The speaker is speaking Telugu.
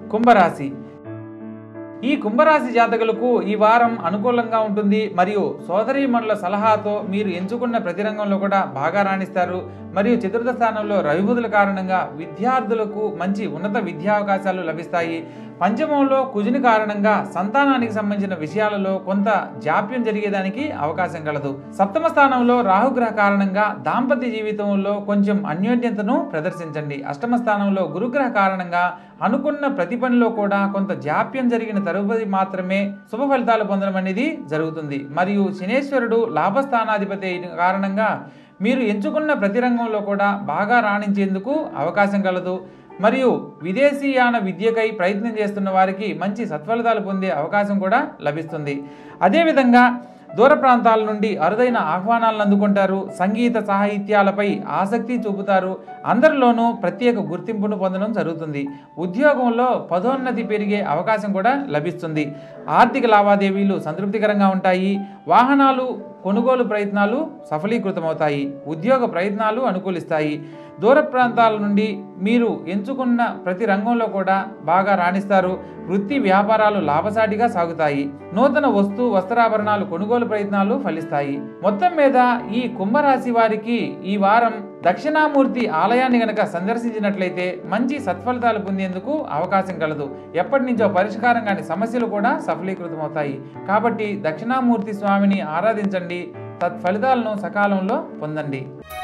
కుంభరాశి ఈ కుంభరాశి జాతకులకు ఈ వారం అనుకూలంగా ఉంటుంది మరియు సోదరీమణుల సలహాతో మీరు ఎంచుకున్న ప్రతి రంగంలో కూడా బాగా రాణిస్తారు మరియు చతుర్థ స్థానంలో రవిబుధుల కారణంగా విద్యార్థులకు మంచి ఉన్నత విద్యావకాశాలు లభిస్తాయి పంచమంలో కుజుని కారణంగా సంతానానికి సంబంధించిన విషయాలలో కొంత జాప్యం జరిగేదానికి అవకాశం కలదు సప్తమ స్థానంలో రాహుగ్రహ కారణంగా దాంపత్య జీవితంలో కొంచెం అన్యోన్యతను ప్రదర్శించండి అష్టమ స్థానంలో గురుగ్రహ కారణంగా అనుకున్న ప్రతి పనిలో కూడా కొంత జాప్యం జరిగిన తరువాత మాత్రమే శుభ ఫలితాలు పొందడం అనేది జరుగుతుంది మరియు శనేశ్వరుడు లాభస్థానాధిపతి అయిన కారణంగా మీరు ఎంచుకున్న ప్రతి రంగంలో కూడా బాగా రాణించేందుకు అవకాశం కలదు మరియు విదేశీయాన విద్యకై ప్రయత్నం చేస్తున్న వారికి మంచి సత్ఫలితాలు పొందే అవకాశం కూడా లభిస్తుంది అదేవిధంగా దూర ప్రాంతాల నుండి అరుదైన ఆహ్వానాలను అందుకుంటారు సంగీత సాహిత్యాలపై ఆసక్తి చూపుతారు అందరిలోనూ ప్రత్యేక గుర్తింపును పొందడం జరుగుతుంది ఉద్యోగంలో పదోన్నతి పెరిగే అవకాశం కూడా లభిస్తుంది ఆర్థిక లావాదేవీలు సంతృప్తికరంగా ఉంటాయి వాహనాలు కొనుగోలు ప్రయత్నాలు సఫలీకృతమవుతాయి ఉద్యోగ ప్రయత్నాలు అనుకూలిస్తాయి దూర ప్రాంతాల నుండి మీరు ఎంచుకున్న ప్రతి రంగంలో కూడా బాగా రాణిస్తారు వృత్తి వ్యాపారాలు లాభసాటిగా సాగుతాయి నూతన వస్తు వస్త్రాభరణాలు కొనుగోలు ప్రయత్నాలు ఫలిస్తాయి మొత్తం మీద ఈ కుంభరాశి వారికి ఈ వారం దక్షిణామూర్తి ఆలయాన్ని గనక సందర్శించినట్లయితే మంచి సత్ఫలితాలు పొందేందుకు అవకాశం కలదు ఎప్పటి నుంచో పరిష్కారం కాని సమస్యలు కూడా సఫలీకృతమవుతాయి కాబట్టి దక్షిణామూర్తి స్వామిని ఆరాధించండి తత్ఫలితాలను సకాలంలో పొందండి